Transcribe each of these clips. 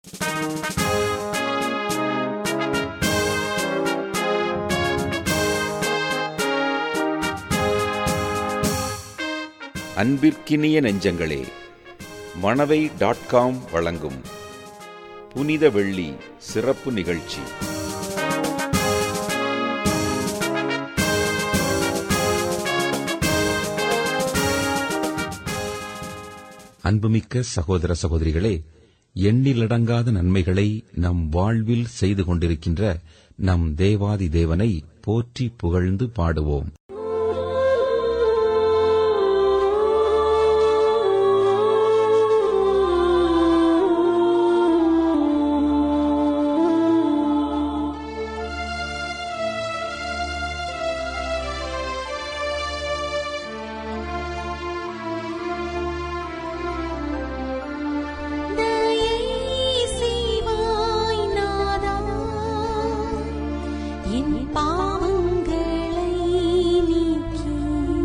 அன்பிற்கினிய நெஞ்சங்களே Manavai dot com வழங்கும் புனித வெள்ளி சிறப்பு நிகழ்ச்சி அன்புமிக்க சகோதர சகோதரிகளே எண்ணிலடங்காத நன்மைகளை நம் வாழ்வில் செய்து கொண்டிருக்கின்ற நம் தேவாதி தேவனை போற்றி புகழ்ந்து பாடுவோம் தயைசெய்வாய் நாதா, என் பாவங்களை நீக்கி.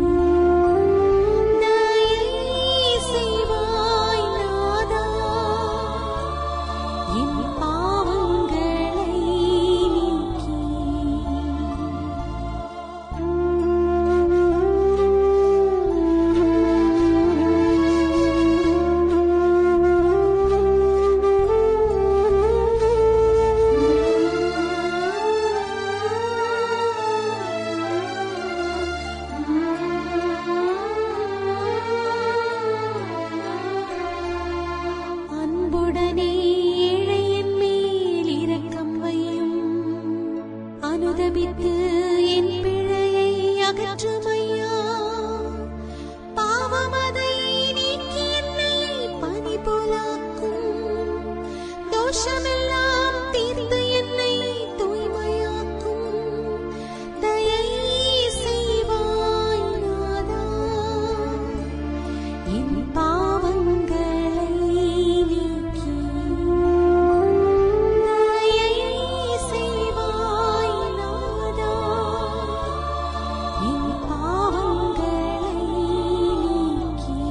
தயைசெய்வாய் நாதா, என் பாவங்களை நீக்கி. அன்புடனே ஏழையின் மேல் இரக்கம் வையும் அனுதபித்து என் பிழையை அகற்றுமையா பாவமதை நீக்கி என்னை பனி போலாக்கும் தோஷமெல்லாம் தீர்த்து என்னை தூய்மையாக்கும் தயை செய்வாய் நாதா என் பாவங்களை நீக்கி தயை செய்வாய் நாதா என் பாவங்களை நீக்கி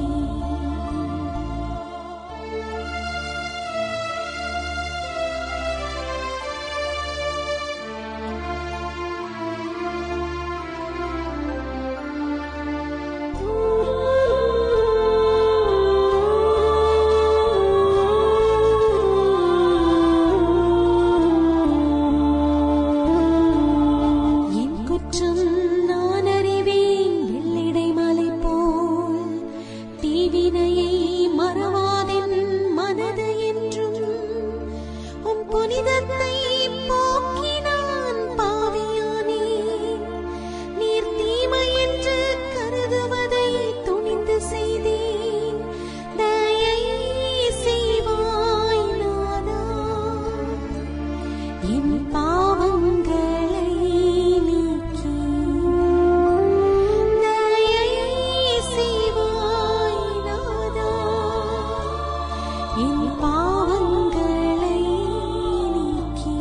என் குற்றம் நான் அறிவேன் வெள்ளிடை மலை போல் தீவினையை மறவாதென் மனது என்றும் உன் புனிதத்தை போக்கி நான் பாவியானேன் நீர் தீமை என்று கருதுவதை துணிந்து செய்தேன் தயை செய்வாய் நாதா என் பாவங்களை நீக்கி தயை செய்வாய் நாதா என் பாவங்களை நீக்கி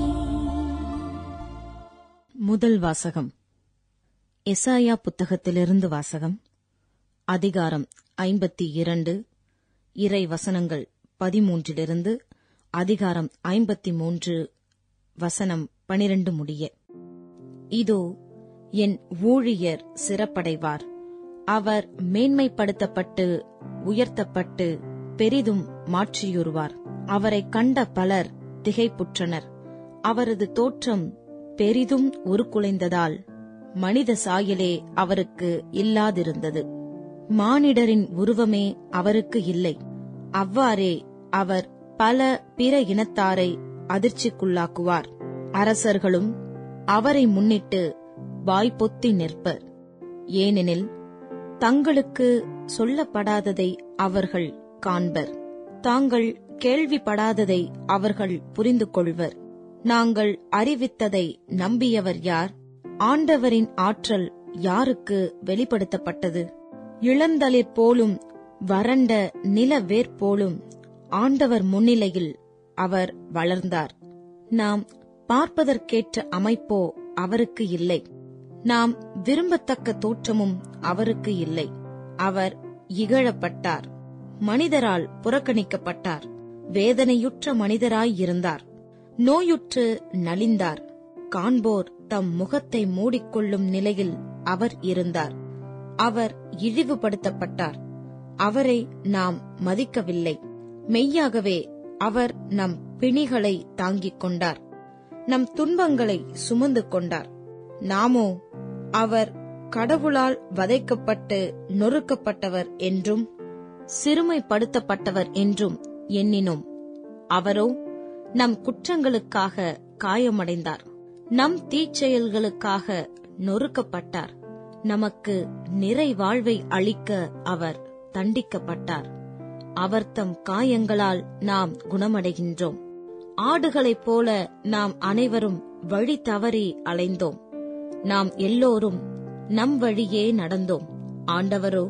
முதல் வாசகம் எசாயா புத்தகத்திலிருந்து வாசகம் அதிகாரம் ஐம்பத்தி இரண்டு இறை வசனங்கள் பதிமூன்றிலிருந்து அதிகாரம் ஐம்பத்தி மூன்று வசனம் பனிரண்டு முடிய இதோ என் ஊழியர் சிறப்படைவார் அவர் மேன்மைப்படுத்தப்பட்டு உயர்த்தப்பட்டு பெரிதும் மாற்றியுறுவார் அவரை கண்ட பலர் திகைப்புற்றனர் அவரது தோற்றம் பெரிதும் உருக்குலைந்ததால் மனித சாயலே அவருக்கு இல்லாதிருந்தது மானிடரின் உருவமே அவருக்கு இல்லை அவ்வாறே அவர் பல பிற இனத்தாரை அதிர்ச்சிக்குள்ளாக்குவார் அரசர்களும் அவரை முன்னிட்டு வாய்ப்பொத்தி நிற்பர் ஏனெனில் தங்களுக்கு சொல்லப்படாததை அவர்கள் காண்பர் தாங்கள் கேள்விப்படாததை அவர்கள் புரிந்து கொள்வர் நாங்கள் அறிவித்ததை நம்பியவர் யார் ஆண்டவரின் ஆற்றல் யாருக்கு வெளிப்படுத்தப்பட்டது இளந்தளிர் போலும் வறண்ட நிலவேர் போலும் ஆண்டவர் முன்னிலையில் அவர் வளர்ந்தார் நாம் பார்ப்பதற்கேற்ற அமைப்போ அவருக்கு இல்லை நாம் விரும்பத்தக்க தோற்றமும் அவருக்கு இல்லை அவர் இகழப்பட்டார் மனிதரால் புறக்கணிக்கப்பட்டார் வேதனையுற்ற மனிதராயிருந்தார் நோயுற்று நலிந்தார் காண்போர் தம் முகத்தை மூடிக்கொள்ளும் நிலையில் அவர் இருந்தார் அவர் இழிவுபடுத்தப்பட்டார் அவரை நாம் மதிக்கவில்லை மெய்யாகவே அவர் நம் பிணிகளை தாங்கிக் கொண்டார் நம் துன்பங்களை சுமந்து கொண்டார் நாமோ அவர் கடவுளால் வதைக்கப்பட்டு நொறுக்கப்பட்டவர் என்றும் சிறுமைப்படுத்தப்பட்டவர் என்றும் எண்ணினோம் அவரோ நம் குற்றங்களுக்காக காயமடைந்தார் நம் தீச்செயல்களுக்காக நொறுக்கப்பட்டார் நமக்கு நிறை வாழ்வை அளிக்க அவர் தண்டிக்கப்பட்டார் அவர் தம் காயங்களால் நாம் குணமடைகின்றோம் ஆடுகளைப் போல நாம் அனைவரும் வழி தவறி அலைந்தோம் நாம் எல்லோரும் நம் வழியே நடந்தோம் ஆண்டவரோ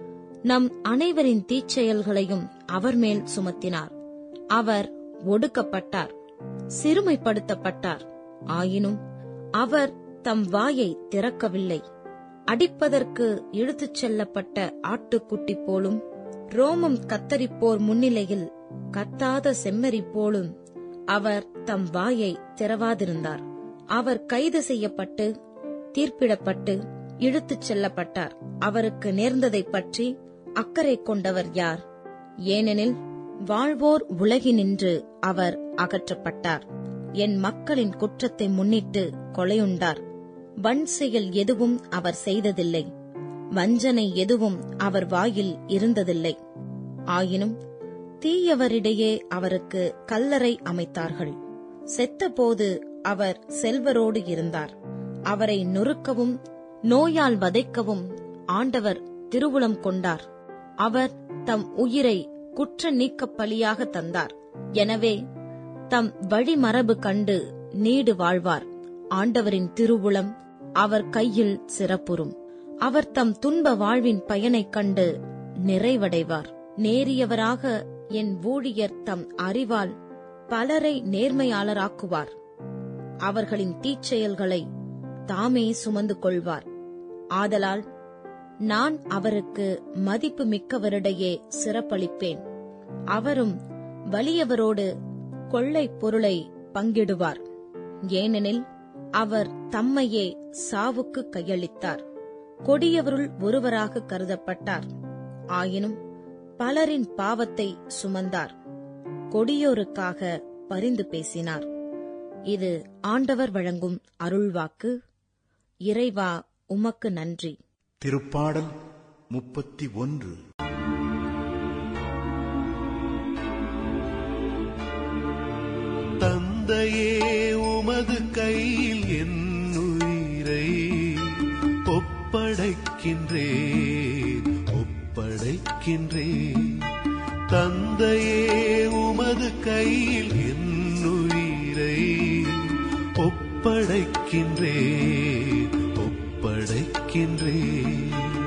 நம் அனைவரின் தீச்செயல்களையும் அவர் மேல் சுமத்தினார் அவர் ஒடுக்கப்பட்டார் சிறுமைப்படுத்தப்பட்டார் ஆயினும் அவர் தம் வாயை திறக்கவில்லை அடிப்பதற்கு இழுத்துச் செல்லப்பட்ட ஆட்டுக்குட்டி போலும் ரோமம் கத்தரிப்போர் முன்னிலையில் கத்தாத செம்மறி போலும் அவர் தம் வாயை திறவாதிருந்தார் அவர் கைது செய்யப்பட்டு தீர்ப்பிடப்பட்டு இழுத்துச் செல்லப்பட்டார் அவருக்கு நேர்ந்ததைப் பற்றி அக்கறை கொண்டவர் யார் ஏனெனில் வாழ்வோர் உலகினின்று அவர் அகற்றப்பட்டார் என் மக்களின் குற்றத்தை முன்னிட்டு கொலையுண்டார் வன் செயல் எதுவும் அவர் செய்ததில்லை வஞ்சனை எதுவும் அவர் வாயில் இருந்ததில்லை ஆயினும் தீயவரிடையே அவருக்கு கல்லறை அமைத்தார்கள் செத்தபோது அவர் செல்வரோடு இருந்தார் அவரை நொறுக்கவும் நோயால் வதைக்கவும் ஆண்டவர் திருவுளம் கொண்டார் அவர் தம் உயிரை குற்ற நீக்கப் பலியாக தந்தார் எனவே தம் வழிமரபு கண்டு நீடு வாழ்வார் ஆண்டவரின் திருவுளம் அவர் கையில் சிறப்புறும் அவர் தம் துன்ப வாழ்வின் பயனைக் கண்டு நிறைவடைவார் நேரியவராக என் ஊழியர் தம் அறிவால் பலரை நேர்மையாளராக்குவார் அவர்களின் தீச்செயல்களை தாமே சுமந்து கொள்வார் ஆதலால் நான் அவருக்கு மதிப்பு மிக்கவரிடையே சிறப்பளிப்பேன் அவரும் வலியவரோடு கொள்ளை பொருளை பங்கிடுவார் ஏனெனில் அவர் தம்மையே சாவுக்கு கையளித்தார் கொடியவருள் ஒருவராக கருதப்பட்டார் ஆயினும் பலரின் பாவத்தை சுமந்தார் கொடியோருக்காக பரிந்து பேசினார் இது ஆண்டவர் வழங்கும் அருள்வாக்கு இறைவா உமக்கு நன்றி திருப்பாடல் முப்பத்தி ஒன்று தந்தையே உமது கையில் என் உயிரை ஒப்படைக்கின்றேன் ஒப்படைக்கின்றேன் தந்தையே உமது கையில் என் உயிரை ஒப்படைக்கின்றேன் ஒப்படைக்கின்றேன்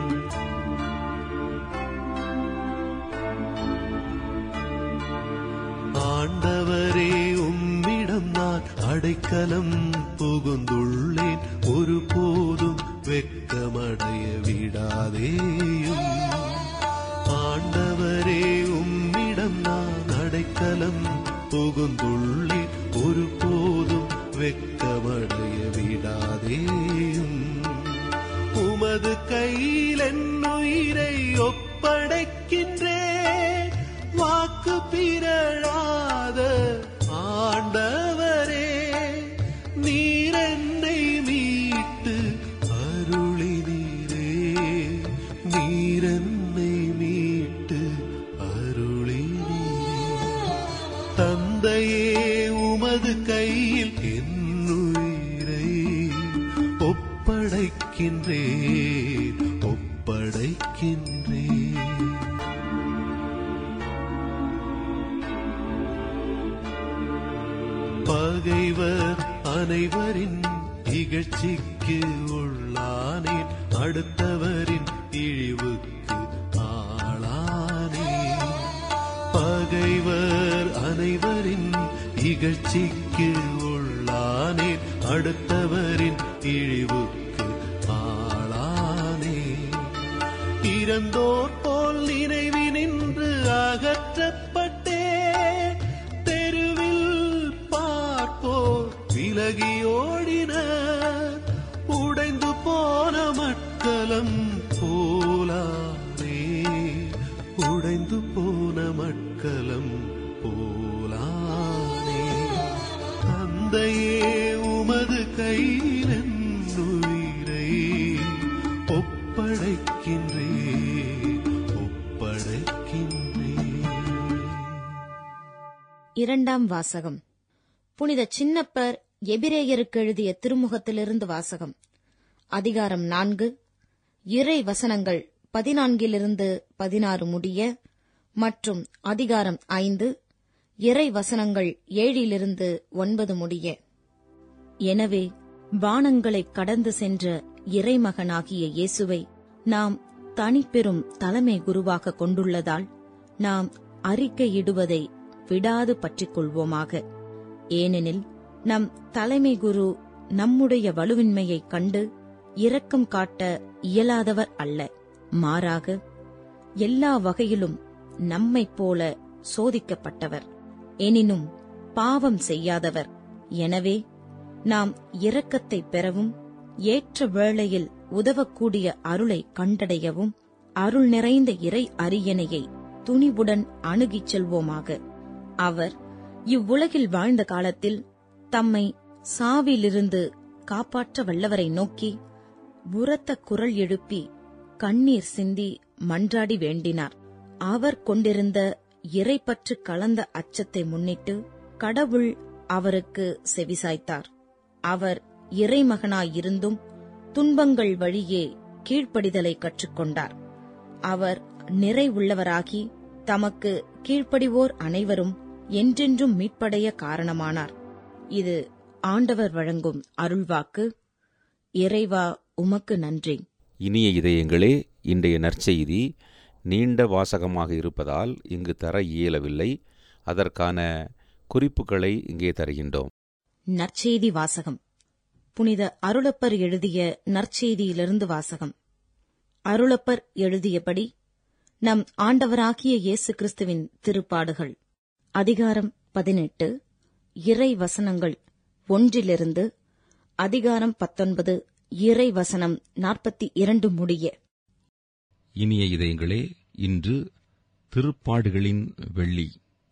ஆண்டவரே உம்மிடம் நான் அடைக்கலம் புகுந்துள்ளேன் ஒருபோதும் வெட்கமடைய விடாதேயும் ஆண்டவரே உம்மிடம் நான் அடைக்கலம் புகுந்துள்ளேன் ஒருபோதும் வெட்கமடைய விடாதேயும் உமது கையில் என் உயிரை ஒப்படைக்கின்றேன் வாக்கு பிறழாத ஆண்டவரே நீர் என்னை மீட்டு அருளினீரே நீர் என்னை மீட்டு அருளினீரே தந்தையே உமது கையில் என் உயிரை ஒப்படைக்கின்றேன் ஒப்படைக்கின்றேன் பகைவர் அனைவரின் இகழ்ச்சிக்கு உள்ளானேன் அடுத்தவரின் இழிவுக்கு ஆளானேன் பகைவர் அனைவரின் இகழ்ச்சிக்கு உள்ளானேன் அடுத்தவரின் இழிவுக்கு ஆளானேன் இறந்தோர் போல் நினைவினின்று அகற்றப்பட்டே உள்ளம் போலானே தந்தையே உமது கையில் உயிரை ஒப்படைக்கின்றே ஒப்படைக்கின்றே இரண்டாம் வாசகம் புனித சின்னப்பர் எபிரேயருக்கு எழுதிய திருமுகத்திலிருந்து வாசகம் அதிகாரம் நான்கு இறை வசனங்கள் பதினான்கிலிருந்து பதினாறு முடிய மற்றும் அதிகாரம் ஐந்து இறை வசனங்கள் ஏழிலிருந்து ஒன்பது முடிய எனவே வானங்களை கடந்து சென்ற இறைமகனாகிய இயேசுவை நாம் தனிப்பெரும் தலைமை குருவாக கொண்டுள்ளதால் நாம் அறிக்கையிடுவதை விடாது பற்றிக் கொள்வோமாக ஏனெனில் நம் தலைமை குரு நம்முடைய வலுவின்மையைக் கண்டு இரக்கம் காட்ட இயலாதவர் அல்ல மாறாக எல்லா வகையிலும் நம்மைப் போல சோதிக்கப்பட்டவர் எனினும் பாவம் செய்யாதவர் எனவே நாம் இரக்கத்தை பெறவும் ஏற்ற வேளையில் உதவக்கூடிய அருளை கண்டடையவும் அருள் நிறைந்த இறை அரியணையை துணிவுடன் அணுகிச் செல்வோமாக அவர் இவ்வுலகில் வாழ்ந்த காலத்தில் தம்மை சாவிலிருந்து காப்பாற்ற வல்லவரை நோக்கி உரத்த குரல் எழுப்பி கண்ணீர் சிந்தி மன்றாடி வேண்டினார் அவர் கொண்டிருந்த இறைப்பற்று கலந்த அச்சத்தை முன்னிட்டு கடவுள் அவருக்கு செவிசாய்த்தார் அவர் இறைமகனாயிருந்தும் துன்பங்கள் வழியே கீழ்ப்படிதலை கற்றுக்கொண்டார் அவர் நிறைவுள்ளவராகி தமக்கு கீழ்ப்படிவோர் அனைவரும் என்றென்றும் மீட்படைய காரணமானார் இது ஆண்டவர் வழங்கும் அருள்வாக்கு இறைவா உமக்கு நன்றி இனிய இதயங்களே இன்றைய நற்செய்தி நீண்ட வாசகமாக இருப்பதால் இங்கு தர இயலவில்லை அதற்கான குறிப்புகளை இங்கே தருகின்றோம் நற்செய்தி வாசகம் புனித அருளப்பர் எழுதிய நற்செய்தியிலிருந்து வாசகம் அருளப்பர் எழுதியபடி நம் ஆண்டவராகிய இயேசு கிறிஸ்துவின் திருப்பாடுகள் அதிகாரம் பதினெட்டு இறை வசனங்கள் ஒன்றிலிருந்து அதிகாரம் பத்தொன்பது இறை வசனம் நாற்பத்தி இரண்டு முடிய இனிய இதயங்களே இன்று திருப்பாடுகளின் வெள்ளி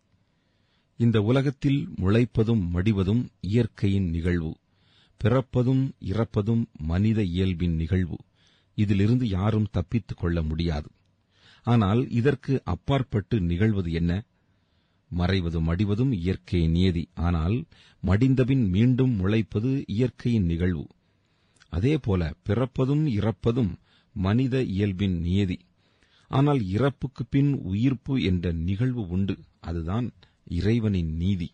இந்த உலகத்தில் முளைப்பதும் மடிவதும் இயற்கையின் நிகழ்வு பிறப்பதும் இறப்பதும் மனித இயல்பின் நிகழ்வு இதிலிருந்து யாரும் தப்பித்துக் கொள்ள முடியாது ஆனால் இதற்கு அப்பாற்பட்டு நிகழ்வது என்ன மறைவதும் மடிவதும் இயற்கையின் நியதி ஆனால் மடிந்தபின் மீண்டும் முளைப்பது இயற்கையின் நிகழ்வு அதேபோல பிறப்பதும் இறப்பதும் மனித இயல்பின் நியதி ஆனால் இறப்புக்குப் பின் உயிர்ப்பு என்ற நிகழ்வு உண்டு அதுதான் இறைவனின் நீதி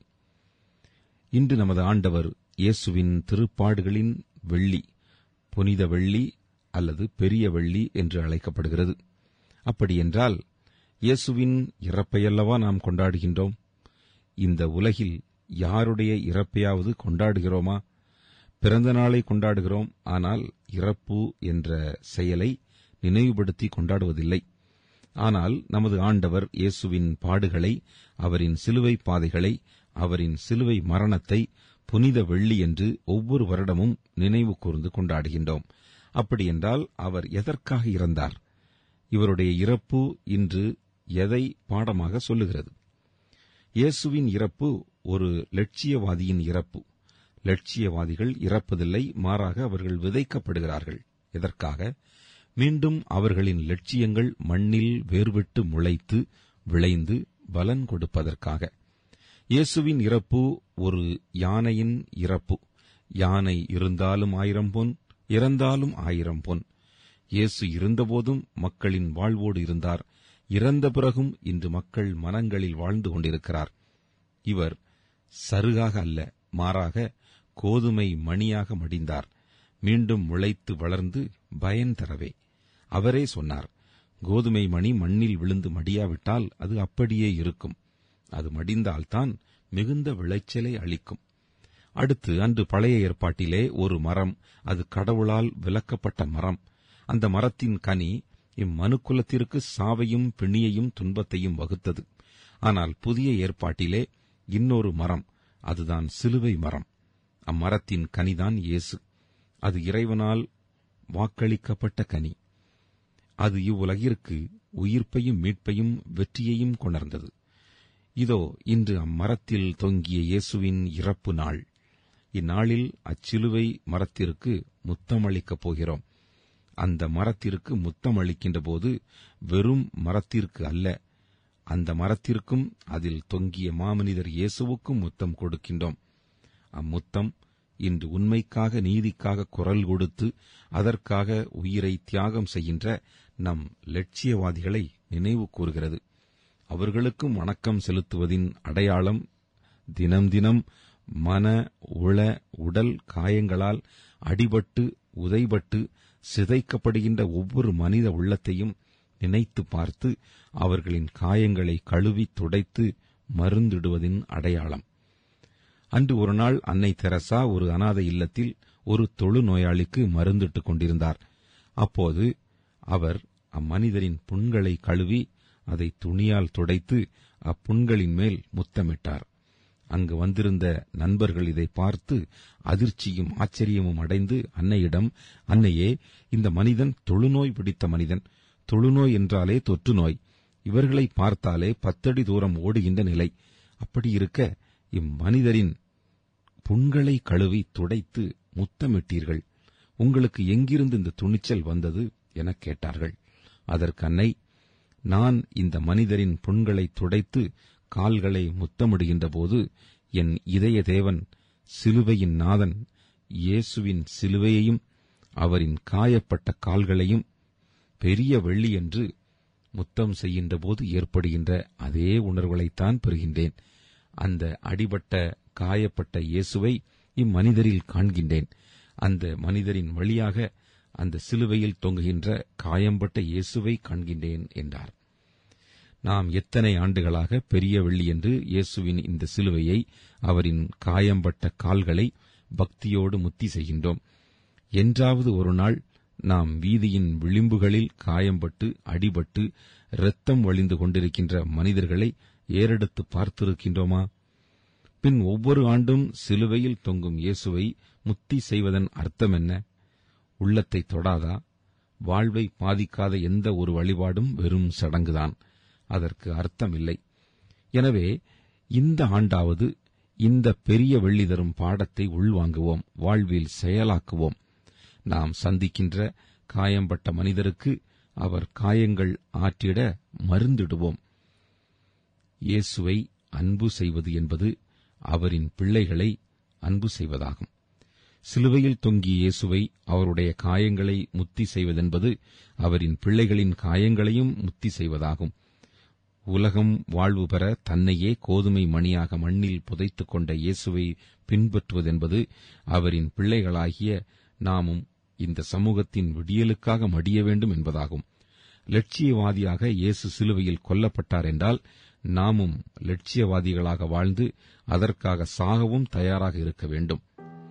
இன்று நமது ஆண்டவர் இயேசுவின் திருப்பாடுகளின் வெள்ளி புனித வெள்ளி அல்லது பெரிய வெள்ளி என்று அழைக்கப்படுகிறது அப்படியென்றால் இயேசுவின் இறப்பையல்லவா நாம் கொண்டாடுகின்றோம் இந்த உலகில் யாருடைய இறப்பையாவது கொண்டாடுகிறோமா பிறந்த நாளை கொண்டாடுகிறோம் ஆனால் இறப்பு என்ற செயலை நினைவுபடுத்தி கொண்டாடுவதில்லை ஆனால் நமது ஆண்டவர் இயேசுவின் பாடுகளை அவரின் சிலுவை பாதைகளை அவரின் சிலுவை மரணத்தை புனித வெள்ளி என்று ஒவ்வொரு வருடமும் நினைவு கூர்ந்து கொண்டாடுகின்றோம் அப்படியென்றால் அவர் எதற்காக இறந்தார் இவருடைய இறப்பு இன்று எதை பாடமாக சொல்லுகிறது இயேசுவின் இறப்பு ஒரு லட்சியவாதியின் இறப்பு லட்சியவாதிகள் இறப்பதில்லை மாறாக அவர்கள் விதைக்கப்படுகிறார்கள் எதற்காக மீண்டும் அவர்களின் லட்சியங்கள் மண்ணில் வேர்விட்டு முளைத்து விளைந்து பலன் கொடுப்பதற்காக இயேசுவின் இறப்பு ஒரு யானையின் இறப்பு யானை இருந்தாலும் ஆயிரம் பொன் இறந்தாலும் ஆயிரம் பொன் இயேசு இருந்தபோதும் மக்களின் வாழ்வோடு இருந்தார் இறந்த பிறகும் இன்று மக்கள் மனங்களில் வாழ்ந்து கொண்டிருக்கிறார் இவர் சருகாக அல்ல மாறாக கோதுமை மணியாக மடிந்தார் மீண்டும் முளைத்து வளர்ந்து பயன் தரவே அவரே சொன்னார் கோதுமை மணி மண்ணில் விழுந்து மடியாவிட்டால் அது அப்படியே இருக்கும் அது மடிந்தால்தான் மிகுந்த விளைச்சலை அளிக்கும் அடுத்து அன்று பழைய ஏற்பாட்டிலே ஒரு மரம் அது கடவுளால் விலக்கப்பட்ட மரம் அந்த மரத்தின் கனி இம்மனுக்குலத்திற்கு சாவையும் பிணியையும் துன்பத்தையும் வகுத்தது ஆனால் புதிய ஏற்பாட்டிலே இன்னொரு மரம் அதுதான் சிலுவை மரம் அம்மரத்தின் கனிதான் இயேசு அது இறைவனால் வாக்களிக்கப்பட்ட கனி அது இவ்வுலகிற்கு உயிர்ப்பையும் மீட்பையும் வெற்றியையும் கொணர்ந்தது இதோ இன்று அம்மரத்தில் தொங்கிய இயேசுவின் இறப்பு நாள் இந்நாளில் அச்சிலுவை மரத்திற்கு முத்தமளிக்கப் போகிறோம் அந்த மரத்திற்கு முத்தமளிக்கின்ற போது வெறும் மரத்திற்கு அல்ல அந்த மரத்திற்கும் அதில் தொங்கிய மாமனிதர் இயேசுவுக்கும் முத்தம் கொடுக்கின்றோம் அம்முத்தம் இன்று உண்மைக்காக நீதிக்காக குரல் கொடுத்து அதற்காக உயிரை தியாகம் செய்கின்ற நம் லட்சியவாதிகளை நினைவு கூறுகிறது அவர்களுக்கும் வணக்கம் செலுத்துவதின் அடையாளம் தினம் தினம் மன உள உடல் காயங்களால் அடிபட்டு உதைபட்டு சிதைக்கப்படுகின்ற ஒவ்வொரு மனித உள்ளத்தையும் நினைத்து பார்த்து அவர்களின் காயங்களை கழுவி துடைத்து மருந்திடுவதின் அடையாளம் அன்று ஒரு நாள் அன்னை தெரசா ஒரு அனாதை இல்லத்தில் ஒரு தொழுநோயாளிக்கு மருந்திட்டுக் கொண்டிருந்தார் அப்போது அவர் அம்மனிதரின் புண்களை கழுவி அதை துணியால் துடைத்து அப்புண்களின் மேல் முத்தமிட்டார் அங்கு வந்திருந்த நண்பர்கள் இதை பார்த்து அதிர்ச்சியும் ஆச்சரியமும் அடைந்து அன்னையிடம் அன்னையே இந்த மனிதன் தொழுநோய் பிடித்த மனிதன் தொழுநோய் என்றாலே தொற்று நோய் இவர்களை பார்த்தாலே பத்தடி தூரம் ஓடுகின்ற நிலை அப்படி இருக்க இம்மனிதரின் புண்களை கழுவி துடைத்து முத்தமிட்டீர்கள் உங்களுக்கு எங்கிருந்து இந்த துணிச்சல் வந்தது எனக் கேட்டார்கள் அதற்கு அன்னை நான் இந்த மனிதரின் புண்களை துடைத்து கால்களை முத்தமிடுகின்ற போது என் இதய தேவன் சிலுவையின் நாதன் இயேசுவின் சிலுவையையும் அவரின் காயப்பட்ட கால்களையும் பெரிய வெள்ளி என்று முத்தம் செய்கின்ற போது ஏற்படுகின்ற அதே உணர்வுகளைத்தான் பெறுகின்றேன் அந்த அடிபட்ட காயப்பட்ட இயேசுவை இம்மனிதரில் காண்கின்றேன் அந்த மனிதரின் வழியாக அந்த சிலுவையில் தொங்குகின்ற காயம்பட்ட இயேசுவை காண்கின்றேன் என்றார் நாம் எத்தனை ஆண்டுகளாக பெரிய வெள்ளி என்று இயேசுவின் இந்த சிலுவையை அவரின் காயம்பட்ட கால்களை பக்தியோடு முத்தி செய்கின்றோம் என்றாவது ஒரு நாள் நாம் வீதியின் விளிம்புகளில் காயம்பட்டு அடிபட்டு இரத்தம் வழிந்து கொண்டிருக்கின்ற மனிதர்களை ஏறெடுத்து பார்த்திருக்கின்றோமா பின் ஒவ்வொரு ஆண்டும் சிலுவையில் தொங்கும் இயேசுவை முத்தி செய்வதன் அர்த்தம் என்ன உள்ளத்தை தொடாதா வாழ்வை பாதிக்காத எந்த ஒரு வழிபாடும் வெறும் சடங்குதான் அதற்கு அர்த்தம் இல்லை எனவே இந்த ஆண்டாவது இந்த பெரிய வெள்ளி தரும் பாடத்தை உள்வாங்குவோம் வாழ்வில் செயலாக்குவோம் நாம் சந்திக்கின்ற காயம்பட்ட மனிதருக்கு அவர் காயங்கள் ஆற்றிட மருந்திடுவோம் இயேசுவை அன்பு செய்வது என்பது அவரின் பிள்ளைகளை அன்பு செய்வதாகும் சிலுவையில் தொங்கிய இயேசுவை அவருடைய காயங்களை முத்தி செய்வதென்பது அவரின் பிள்ளைகளின் காயங்களையும் முத்தி செய்வதாகும் உலகம் வாழ்வு பெற தன்னையே கோதுமை மணியாக மண்ணில் புதைத்துக் கொண்ட இயேசுவை பின்பற்றுவதென்பது அவரின் பிள்ளைகளாகிய நாமும் இந்த சமூகத்தின் விடியலுக்காக மடிய வேண்டும் என்பதாகும் லட்சியவாதியாக இயேசு சிலுவையில் கொல்லப்பட்டார் என்றால் நாமும் லட்சியவாதிகளாக வாழ்ந்து அதற்காக சாகவும் தயாராக இருக்க வேண்டும்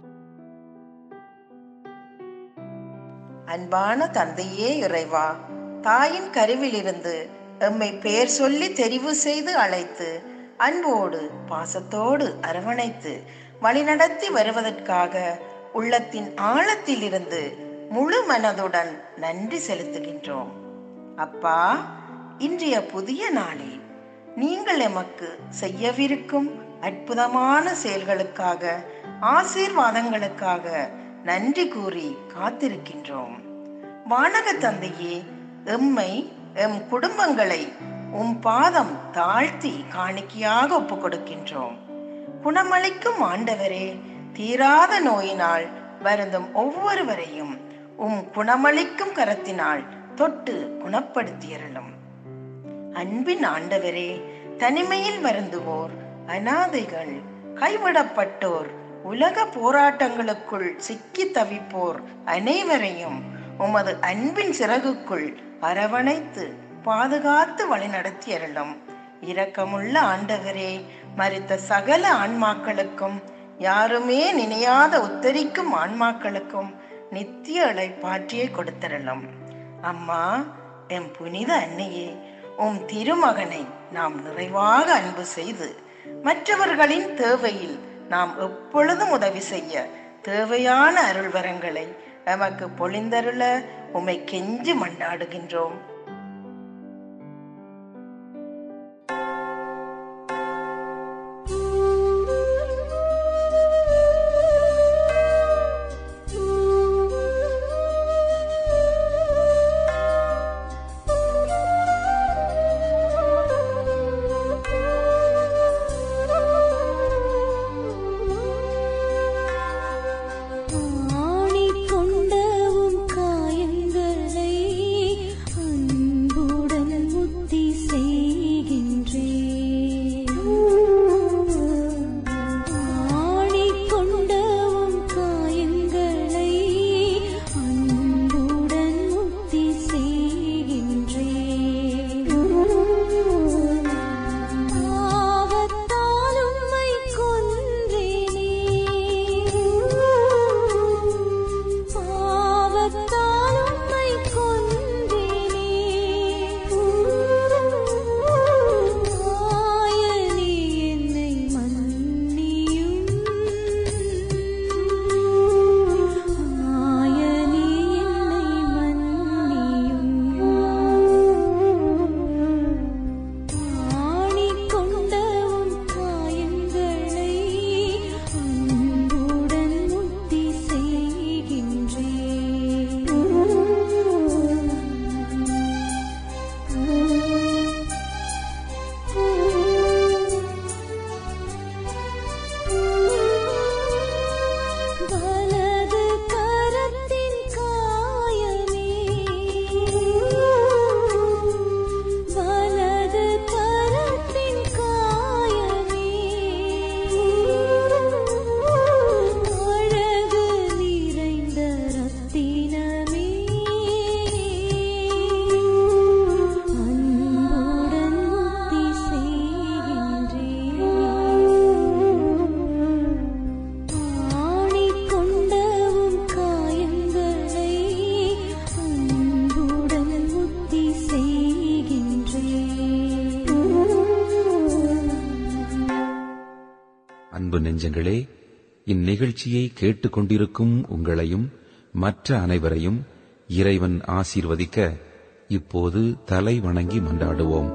அன்பான தந்தையே இறைவா தாயின் கருவிலிருந்து எம்மை பெயர் சொல்லி தெரிவு செய்து அழைத்து அன்போடு பாசத்தோடு அரவணைத்து வழிநடத்தி வருவதற்காக உள்ளத்தின் ஆழத்திலிருந்து முழு மனதுடன் நன்றி செலுத்துகின்றோம் அப்பா இன்றைய புதிய நாளில் நீங்கள் எமக்கு செய்யவிருக்கும் அற்புதமான செயல்களுக்காக ஆசீர்வாதங்களுக்காக நன்றி கூறி காத்திருக்கின்றோம் வானக தந்தையே எம்மை எம் குடும்பங்களை உம் பாதம் தாழ்த்தி காணிக்கையாக ஒப்புக் கொடுக்கின்றோம் குணமளிக்கும் ஆண்டவரே தீராத நோயினால் வருந்தும் ஒவ்வொருவரையும் உம் குணமளிக்கும் கரத்தினால் தொட்டு குணப்படுத்தியறலும் அன்பின் ஆண்டவரே தனிமையில் வருந்துவோர் அனாதைகள் கைவிடப்பட்டோர் உலக போராட்டங்களுக்குள் சிக்கி தவிப்போர் அனைவரையும் உமது அன்பின் சிறகுக்குள் அரவணைத்து பாதுகாத்து வழிநடத்தி அருளும் இரக்கமுள்ள ஆண்டவரே மறித்த சகல ஆன்மாக்களுக்கும் யாருமே நினையாத உத்தரிக்கும் ஆன்மாக்களுக்கும் நித்திய இழைப்பாற்றியை கொடுத்தரலும் அம்மா எம் புனித அன்னையே உம் திருமகனை நாம் நிறைவாக அன்பு செய்து மற்றவர்களின் தேவையில் நாம் எப்பொழுதும் உதவி செய்ய தேவையான அருள்வரங்களை எமக்கு பொழிந்தருள உமை கெஞ்சி மண்டாடுகின்றோம் அன்பு நெஞ்சங்களே இந்நிகழ்ச்சியை கேட்டுக்கொண்டிருக்கும் உங்களையும் மற்ற அனைவரையும் இறைவன் ஆசீர்வதிக்க இப்போது தலை வணங்கி மன்றாடுவோம்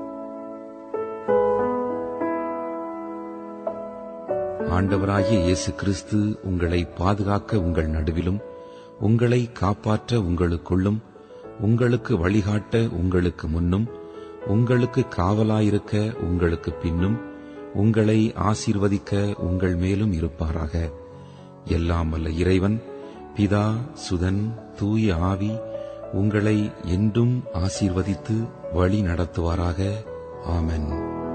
ஆண்டவராகிய இயேசு கிறிஸ்து உங்களை பாதுகாக்க உங்கள் நடுவிலும் உங்களை காப்பாற்ற உங்களுக்குள்ளும் உங்களுக்கு வழிகாட்ட உங்களுக்கு முன்னும் உங்களுக்கு காவலாயிருக்க உங்களுக்கு பின்னும் உங்களை ஆசீர்வதிக்க உங்கள் மேலும் இருப்பாராக எல்லாம் வல்ல இறைவன் பிதா சுதன் தூய ஆவி உங்களை என்றும் ஆசீர்வதித்து வழி நடத்துவாராக ஆமென்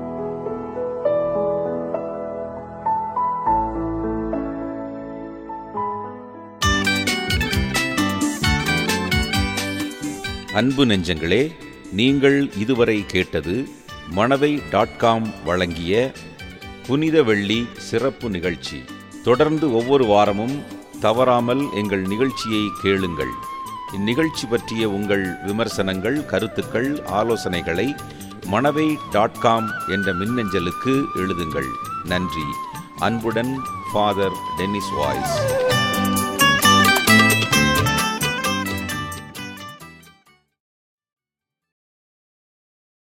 அன்பு நெஞ்சங்களே நீங்கள் இதுவரை கேட்டது மணவை டாட் காம் வழங்கிய புனித வெள்ளி சிறப்பு நிகழ்ச்சி தொடர்ந்து ஒவ்வொரு வாரமும் தவறாமல் எங்கள் நிகழ்ச்சியை கேளுங்கள் இந்நிகழ்ச்சி பற்றிய உங்கள் விமர்சனங்கள் கருத்துக்கள் ஆலோசனைகளை மணவை டாட் காம் என்ற மின்னஞ்சலுக்கு எழுதுங்கள் நன்றி அன்புடன் ஃபாதர் டென்னிஸ் வாய்ஸ்